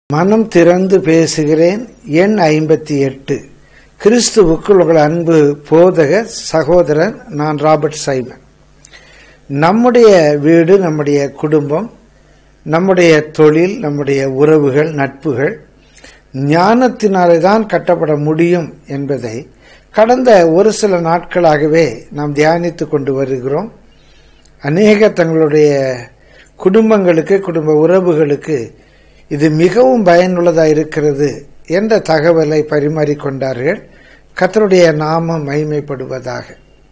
மனம் திறந்து பேசுகிறேன் எண் ஐம்பத்தி எட்டு கிறிஸ்துவுக்குள் உங்கள் அன்பு போதக சகோதரன் நான் ராபர்ட் சைமன் நம்முடைய வீடு நம்முடைய குடும்பம் நம்முடைய தொழில் நம்முடைய உறவுகள் நட்புகள் ஞானத்தினாலே தான் கட்டப்பட முடியும் என்பதை கடந்த ஒரு சில நாட்களாகவே நாம் தியானித்து கொண்டு வருகிறோம் அநேக தங்களுடைய குடும்பங்களுக்கு குடும்ப உறவுகளுக்கு இது மிகவும் பயனுள்ளதாக இருக்கிறது என்ற தகவலை பரிமாறிக்கொண்டார்கள் கத்தருடைய நாமம் மைமைப்படுவதாக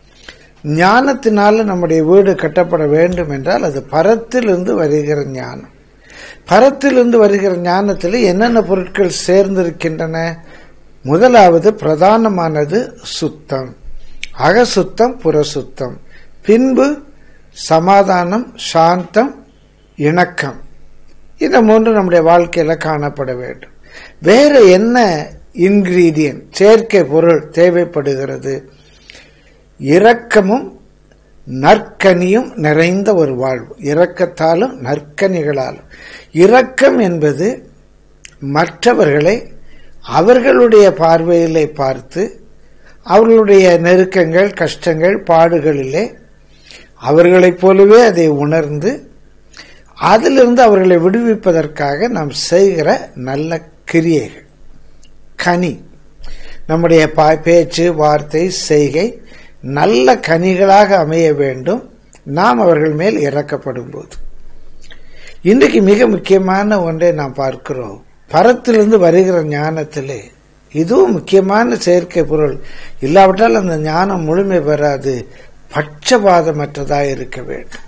ஞானத்தினால நம்முடைய வீடு கட்டப்பட வேண்டும் என்றால் அது பரத்திலிருந்து வருகிற ஞானம் பரத்திலிருந்து வருகிற ஞானத்தில் என்னென்ன பொருட்கள் சேர்ந்திருக்கின்றன முதலாவது பிரதானமானது சுத்தம் அகசுத்தம் புறசுத்தம் பின்பு சமாதானம் சாந்தம் இணக்கம் இந்த மூன்று நம்முடைய வாழ்க்கையில காணப்பட வேண்டும் வேற என்ன இன்கிரீடியன்ட் செயற்கை பொருள் தேவைப்படுகிறது இரக்கமும் நற்கனியும் நிறைந்த ஒரு வாழ்வு இரக்கத்தாலும் நற்கனிகளாலும் இரக்கம் என்பது மற்றவர்களை அவர்களுடைய பார்வையிலே பார்த்து அவர்களுடைய நெருக்கங்கள் கஷ்டங்கள் பாடுகளிலே அவர்களைப் போலவே அதை உணர்ந்து அதிலிருந்து அவர்களை விடுவிப்பதற்காக நாம் செய்கிற நல்ல கிரியைகள் கனி நம்முடைய பேச்சு வார்த்தை செய்கை நல்ல கனிகளாக அமைய வேண்டும் நாம் அவர்கள் மேல் இறக்கப்படும் போது இன்றைக்கு மிக முக்கியமான ஒன்றை நாம் பார்க்கிறோம் பரத்திலிருந்து வருகிற ஞானத்திலே இதுவும் முக்கியமான செயற்கை பொருள் இல்லாவிட்டால் அந்த ஞானம் முழுமை பெறாது பட்சபாதமற்றதாக இருக்க வேண்டும்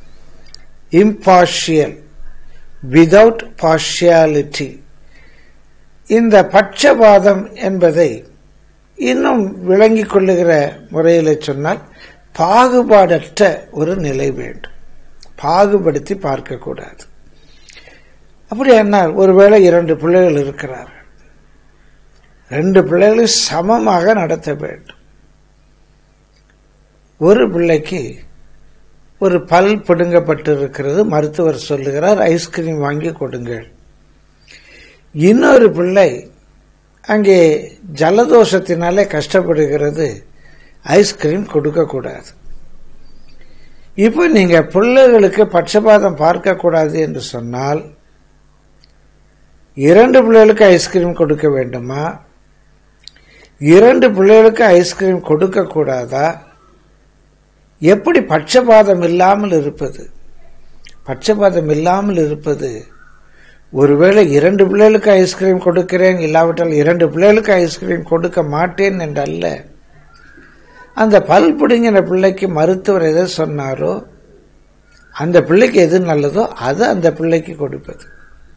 இம்பார்ஷியல் விதவுட் பார்ஷியாலிட்டி இந்த பட்சபாதம் என்பதை இன்னும் விளங்கிக் கொள்ளுகிற முறையில் சொன்னால் பாகுபாடற்ற ஒரு நிலை வேண்டும் பாகுபடுத்தி பார்க்கக்கூடாது அப்படி என்னால் ஒருவேளை இரண்டு பிள்ளைகள் இருக்கிறார்கள் ரெண்டு பிள்ளைகளும் சமமாக நடத்த வேண்டும் ஒரு பிள்ளைக்கு ஒரு பல் பிடுங்கப்பட்டு இருக்கிறது மருத்துவர் சொல்லுகிறார் ஐஸ்கிரீம் வாங்கி கொடுங்கள் இன்னொரு பிள்ளை அங்கே ஜலதோஷத்தினாலே கஷ்டப்படுகிறது ஐஸ்கிரீம் கொடுக்கக்கூடாது இப்போ நீங்க பிள்ளைகளுக்கு பட்சபாதம் பார்க்கக்கூடாது என்று சொன்னால் இரண்டு பிள்ளைகளுக்கு ஐஸ்கிரீம் கொடுக்க வேண்டுமா இரண்டு பிள்ளைகளுக்கு ஐஸ்கிரீம் கொடுக்க கூடாதா எப்படி பட்சபாதம் இல்லாமல் இருப்பது பட்சபாதம் இல்லாமல் இருப்பது ஒருவேளை இரண்டு பிள்ளைகளுக்கு ஐஸ்கிரீம் கொடுக்கிறேன் இல்லாவிட்டால் இரண்டு பிள்ளைகளுக்கு ஐஸ்கிரீம் கொடுக்க மாட்டேன் என்றல்ல அந்த பல் பிடுங்கின பிள்ளைக்கு மருத்துவர் எதை சொன்னாரோ அந்த பிள்ளைக்கு எது நல்லதோ அது அந்த பிள்ளைக்கு கொடுப்பது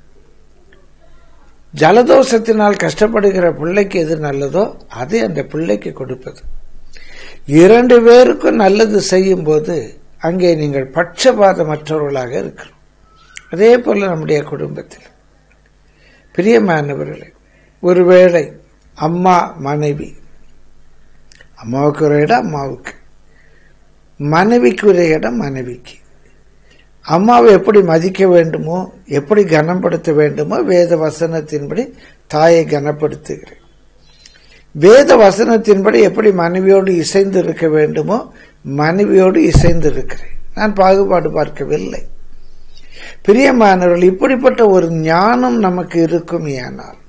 ஜலதோஷத்தினால் கஷ்டப்படுகிற பிள்ளைக்கு எது நல்லதோ அதை அந்த பிள்ளைக்கு கொடுப்பது இரண்டு பேருக்கும் நல்லது செய்யும் போது அங்கே நீங்கள் பட்சபாதமற்றவர்களாக இருக்கிறோம் அதே போல நம்முடைய குடும்பத்தில் பிரியமானவர்களே ஒருவேளை அம்மா மனைவி அம்மாவுக்கு ஒரு இடம் அம்மாவுக்கு மனைவிக்கு ஒரு இடம் மனைவிக்கு அம்மாவை எப்படி மதிக்க வேண்டுமோ எப்படி கனப்படுத்த வேண்டுமோ வேத வசனத்தின்படி தாயை கனப்படுத்துகிறேன் வேத வசனத்தின்படி எப்படி மனைவியோடு இசைந்து இருக்க வேண்டுமோ மனைவியோடு இசைந்து இருக்கிறேன் நான் பாகுபாடு பார்க்கவில்லை பிரியமானவர்கள் இப்படிப்பட்ட ஒரு ஞானம் நமக்கு இருக்கும் ஏனால்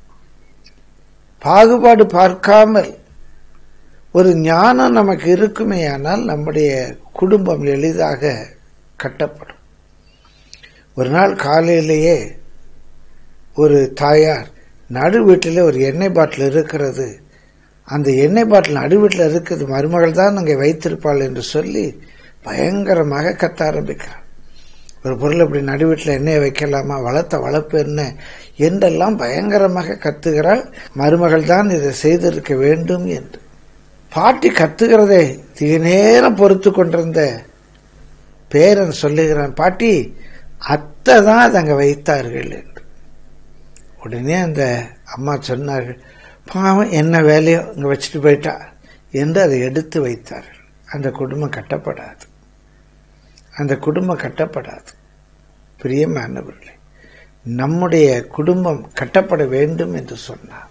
பாகுபாடு பார்க்காமல் ஒரு ஞானம் நமக்கு இருக்குமே ஆனால் நம்முடைய குடும்பம் எளிதாக கட்டப்படும் ஒரு நாள் காலையிலேயே ஒரு தாயார் நடு வீட்டில் ஒரு எண்ணெய் பாட்டில் இருக்கிறது அந்த எண்ணெய் பாட்டில் நடு வீட்டில் இருக்குது மருமகள் தான் அங்கே வைத்திருப்பாள் என்று சொல்லி பயங்கரமாக கத்த ஆரம்பிக்கிறார் ஒரு பொருள் இப்படி நடு வீட்டில் எண்ணெயை வைக்கலாமா வளர்த்த வளர்ப்பு என்ன என்றெல்லாம் பயங்கரமாக கத்துகிறாள் மருமகள் தான் இதை செய்திருக்க வேண்டும் என்று பாட்டி கத்துகிறதை திக நேரம் பொறுத்து கொண்டிருந்த பேரன் சொல்லுகிறான் பாட்டி அத்தை தான் அதை அங்கே வைத்தார்கள் என்று உடனே அந்த அம்மா சொன்னார்கள் பாவம் என்ன வேலையோ இங்கே வச்சுட்டு போயிட்டா என்று அதை எடுத்து வைத்தார்கள் அந்த குடும்பம் கட்டப்படாது அந்த குடும்பம் கட்டப்படாது பிரியமானவர்களே நம்முடைய குடும்பம் கட்டப்பட வேண்டும் என்று சொன்னார்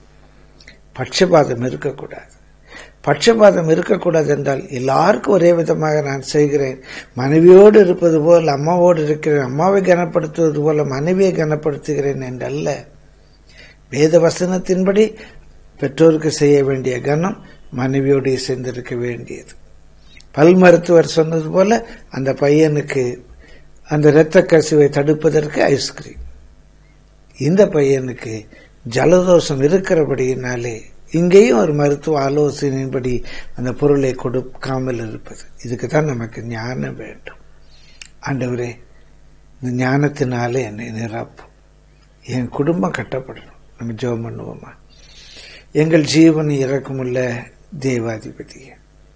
பட்சபாதம் இருக்கக்கூடாது பட்சபாதம் இருக்கக்கூடாது என்றால் எல்லாருக்கும் ஒரே விதமாக நான் செய்கிறேன் மனைவியோடு இருப்பது போல் அம்மாவோடு இருக்கிறேன் அம்மாவை கனப்படுத்துவது போல மனைவியை கனப்படுத்துகிறேன் என்றல்ல வேத வசனத்தின்படி பெற்றோருக்கு செய்ய வேண்டிய கனம் மனைவியோடு சேர்ந்திருக்க வேண்டியது பல் மருத்துவர் சொன்னது போல அந்த பையனுக்கு அந்த இரத்த கசிவை தடுப்பதற்கு ஐஸ்கிரீம் இந்த பையனுக்கு ஜலதோஷம் இருக்கிறபடியினாலே இங்கேயும் ஒரு மருத்துவ ஆலோசனையின்படி அந்த பொருளை கொடுக்காமல் இருப்பது இதுக்கு தான் நமக்கு ஞானம் வேண்டும் ஆண்டவரே இந்த ஞானத்தினாலே என்னை நிரப்பும் என் குடும்பம் கட்டப்படணும் நம்ம ஜெபம் பண்ணுவோமா எங்கள் ஜீவன் இறக்கமுள்ள தேவாதிபதியே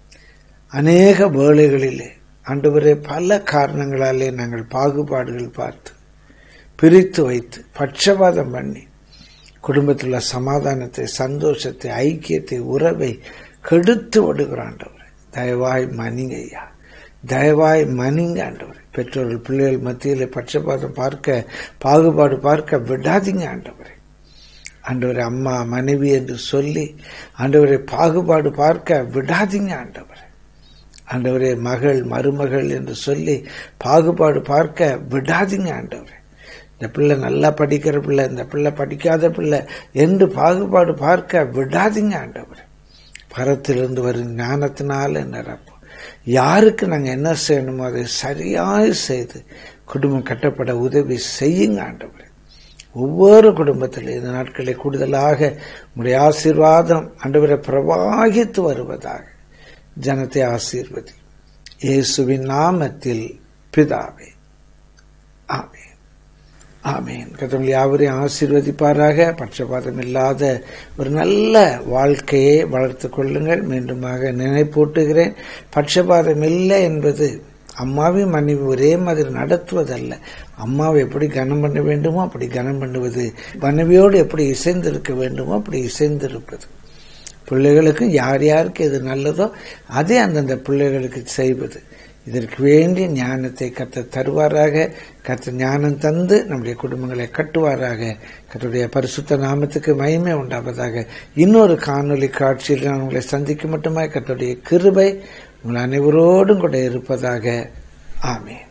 அநேக வேளைகளிலே ஆண்டவரே பல காரணங்களாலே நாங்கள் பாகுபாடுகள் பார்த்து பிரித்து வைத்து பட்சபாதம் பண்ணி குடும்பத்தில் உள்ள சமாதானத்தை சந்தோஷத்தை ஐக்கியத்தை உறவை கெடுத்து விடுகிற ஆண்டவர் தயவாய் மணிங்க ஐயா தயவாய் மணிங்க ஆண்டவர் பெற்றோர்கள் பிள்ளைகள் மத்தியில் பட்சபாதம் பார்க்க பாகுபாடு பார்க்க விடாதீங்க ஆண்டவரை ஆண்டவரை அம்மா மனைவி என்று சொல்லி ஆண்டவரை பாகுபாடு பார்க்க விடாதீங்க ஆண்டவரை ஆண்டவரே மகள் மருமகள் என்று சொல்லி பாகுபாடு பார்க்க விடாதீங்க ஆண்டவரே இந்த பிள்ளை நல்லா படிக்கிற பிள்ளை இந்த பிள்ளை படிக்காத பிள்ளை என்று பாகுபாடு பார்க்க விடாதீங்க ஆண்டவர் பரத்திலிருந்து வரும் ஞானத்தினால நிரப்பும் யாருக்கு நாங்கள் என்ன செய்யணுமோ அதை சரியாக செய்து குடும்பம் கட்டப்பட உதவி செய்யுங்க ஆண்டவர் ஒவ்வொரு குடும்பத்தில் இந்த நாட்களை கூடுதலாக உடைய ஆசீர்வாதம் ஆண்டவரை பிரவாகித்து வருவதாக ஜனத்தை ஆசீர்வதி இயேசுவின் நாமத்தில் பிதாவே ஆமே ஆமேன் கத்தவங்களை யாவரையும் ஆசீர்வதிப்பாராக பட்சபாதம் இல்லாத ஒரு நல்ல வாழ்க்கையை வளர்த்து கொள்ளுங்கள் மீண்டுமாக நினைப்பூட்டுகிறேன் பட்சபாதம் இல்லை என்பது அம்மாவையும் மனைவி ஒரே மாதிரி நடத்துவதல்ல அம்மாவை எப்படி கனம் பண்ண வேண்டுமோ அப்படி கனம் பண்ணுவது மனைவியோடு எப்படி இசைந்திருக்க வேண்டுமோ அப்படி இசைந்திருப்பது பிள்ளைகளுக்கு யார் யாருக்கு எது நல்லதோ அதே அந்தந்த பிள்ளைகளுக்கு செய்வது இதற்கு வேண்டிய ஞானத்தை கத்த தருவாராக கத்த ஞானம் தந்து நம்முடைய குடும்பங்களை கட்டுவாராக கத்துடைய பரிசுத்த நாமத்துக்கு மகிமை உண்டாவதாக இன்னொரு காணொலி காட்சியில் நான் உங்களை சந்திக்க மட்டுமா கத்துடைய கிருபை உங்கள் அனைவரோடும் கூட இருப்பதாக ஆமேன்